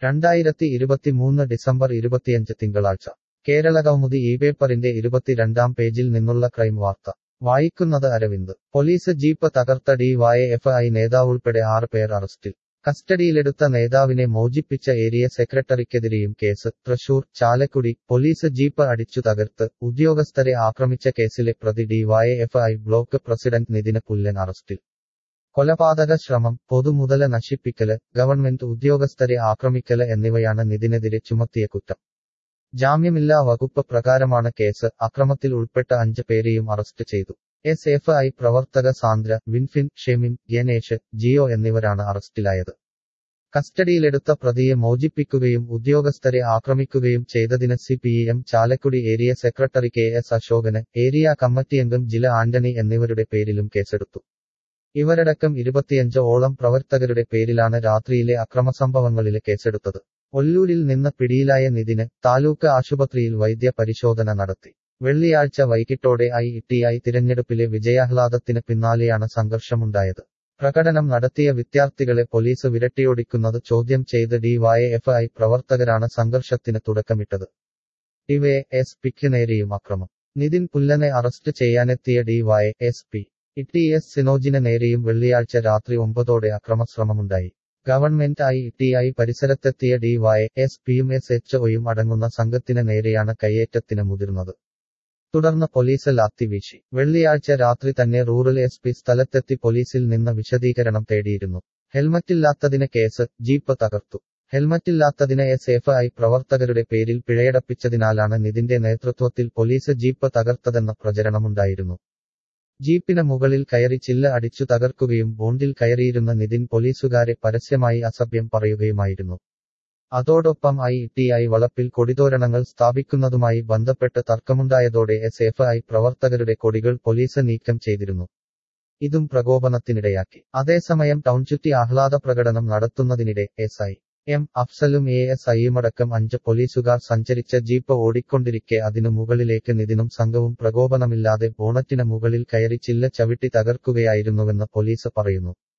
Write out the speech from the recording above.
രണ്ടായിരത്തി ഇരുപത്തിമൂന്ന് ഡിസംബർ ഇരുപത്തിയഞ്ച് തിങ്കളാഴ്ച കേരള കൗമുദി ഈ പേപ്പറിന്റെ ഇരുപത്തിരണ്ടാം പേജിൽ നിന്നുള്ള ക്രൈം വാർത്ത വായിക്കുന്നത് അരവിന്ദ് പോലീസ് ജീപ്പ് തകർത്ത ഡി വൈ എഫ് ഐ നേതാവുൾപ്പെടെ ആറ് പേർ അറസ്റ്റിൽ കസ്റ്റഡിയിലെടുത്ത നേതാവിനെ മോചിപ്പിച്ച ഏരിയ സെക്രട്ടറിക്കെതിരെയും case Thrissur Chalakudy police jeep അടിച്ചു തകർത്ത് ഉദ്യോഗസ്ഥരെ ആക്രമിച്ച കേസിലെ പ്രതി D Y F I block president നിതിന് പുല്ലൻ അറസ്റ്റിൽ കൊലപാതക ശ്രമം പൊതുമുതല നശിപ്പിക്കല് ഗവൺമെന്റ് ഉദ്യോഗസ്ഥരെ ആക്രമിക്കല് എന്നിവയാണ് നിതിനെതിരെ ചുമത്തിയ കുറ്റം ജാമ്യമില്ലാ വകുപ്പ് പ്രകാരമാണ് കേസ് അക്രമത്തിൽ ഉൾപ്പെട്ട അഞ്ച് പേരെയും അറസ്റ്റ് ചെയ്തു എസ് എഫ് ഐ പ്രവർത്തക സാന്ദ്ര വിൻഫിൻ ഷെമിൻ ഗണേഷ് ജിയോ എന്നിവരാണ് അറസ്റ്റിലായത് കസ്റ്റഡിയിലെടുത്ത പ്രതിയെ മോചിപ്പിക്കുകയും ഉദ്യോഗസ്ഥരെ ആക്രമിക്കുകയും ചെയ്തതിന് C P M Chalakudy area secretary K S അശോകന് ഏരിയ കമ്മിറ്റിയംഗം ജില ആന്റണി എന്നിവരുടെ പേരിലും കേസെടുത്തു ഇവരടക്കം ഇരുപത്തിയഞ്ച് ഓളം പ്രവർത്തകരുടെ പേരിലാണ് രാത്രിയിലെ അക്രമസംഭവങ്ങളിലെ കേസെടുത്തത് ഒല്ലൂരിൽ നിന്ന് പിടിയിലായ നിതിന് താലൂക്ക് ആശുപത്രിയിൽ വൈദ്യ പരിശോധന നടത്തി വെള്ളിയാഴ്ച വൈകിട്ടോടെ ഐ ടി ഐ തിരഞ്ഞെടുപ്പിലെ വിജയാഹ്ലാദത്തിന് പിന്നാലെയാണ് സംഘർഷമുണ്ടായത് പ്രകടനം നടത്തിയ വിദ്യാർത്ഥികളെ പോലീസ് വിരട്ടിയോടിക്കുന്നത് ചോദ്യം ചെയ്ത് ഡി വൈ എഫ് ഐ പ്രവർത്തകരാണ് സംഘർഷത്തിന് തുടക്കമിട്ടത് ഡിവൈ എസ് പിക്ക് നേരെയും അക്രമം നിതിൻ പുല്ലനെ അറസ്റ്റ് ചെയ്യാനെത്തിയ D Y S P T S സിനോജിന് നേരെയും വെള്ളിയാഴ്ച രാത്രി ഒമ്പതോടെ അക്രമശ്രമമുണ്ടായി ഗവൺമെന്റ് ഐ ടി ഐ പരിസരത്തെത്തിയ ഡി വൈ എസ് പിയും എസ് എച്ച് ഒയും അടങ്ങുന്ന സംഘത്തിന് നേരെയാണ് കയ്യേറ്റത്തിന് മുതിർന്നത് തുടർന്ന് പോലീസ് ലാത്തിവീശി വെള്ളിയാഴ്ച രാത്രി തന്നെ റൂറൽ എസ് പി സ്ഥലത്തെത്തി പോലീസിൽ നിന്ന് വിശദീകരണം തേടിയിരുന്നു ഹെൽമറ്റില്ലാത്തതിന് കേസ് ജീപ്പ് തകർത്തു ഹെൽമറ്റില്ലാത്തതിന് എസ് എഫ് ഐ പ്രവർത്തകരുടെ പേരിൽ പിഴയടപ്പിച്ചതിനാലാണ് നിതിന്റെ നേതൃത്വത്തിൽ പോലീസ് ജീപ്പ് തകർത്തതെന്ന പ്രചരണമുണ്ടായിരുന്നു ജീപ്പിന് മുകളിൽ കയറി ചില്ല അടിച്ചു തകർക്കുകയും ബോണ്ടിൽ കയറിയിരുന്ന നിതിൻ പോലീസുകാരെ പരസ്യമായി അസഭ്യം പറയുകയുമായിരുന്നു അതോടൊപ്പം ഐ ടി ഐ വളപ്പിൽ കൊടിതോരണങ്ങൾ സ്ഥാപിക്കുന്നതുമായി ബന്ധപ്പെട്ട് തർക്കമുണ്ടായതോടെ എസ് എഫ് ഐ പ്രവർത്തകരുടെ കൊടികൾ പോലീസ് നീക്കം ചെയ്തിരുന്നു ഇതും പ്രകോപനത്തിനിടയാക്കി അതേസമയം ടൗൺ ചുറ്റി ആഹ്ലാദ പ്രകടനം നടത്തുന്നതിനിടെ എസ് ഐ എം അഫ്സലും എ എസ് ഐയുമടക്കം അഞ്ച് പോലീസുകാർ സഞ്ചരിച്ച ജീപ്പ് ഓടിക്കൊണ്ടിരിക്കെ അതിനു മുകളിലേക്ക് നിതിനും സംഘവും പ്രകോപനമില്ലാതെ ബോണറ്റിന് മുകളിൽ കയറി ചില്ല ചവിട്ടി തകർക്കുകയായിരുന്നുവെന്ന് പോലീസ് പറയുന്നു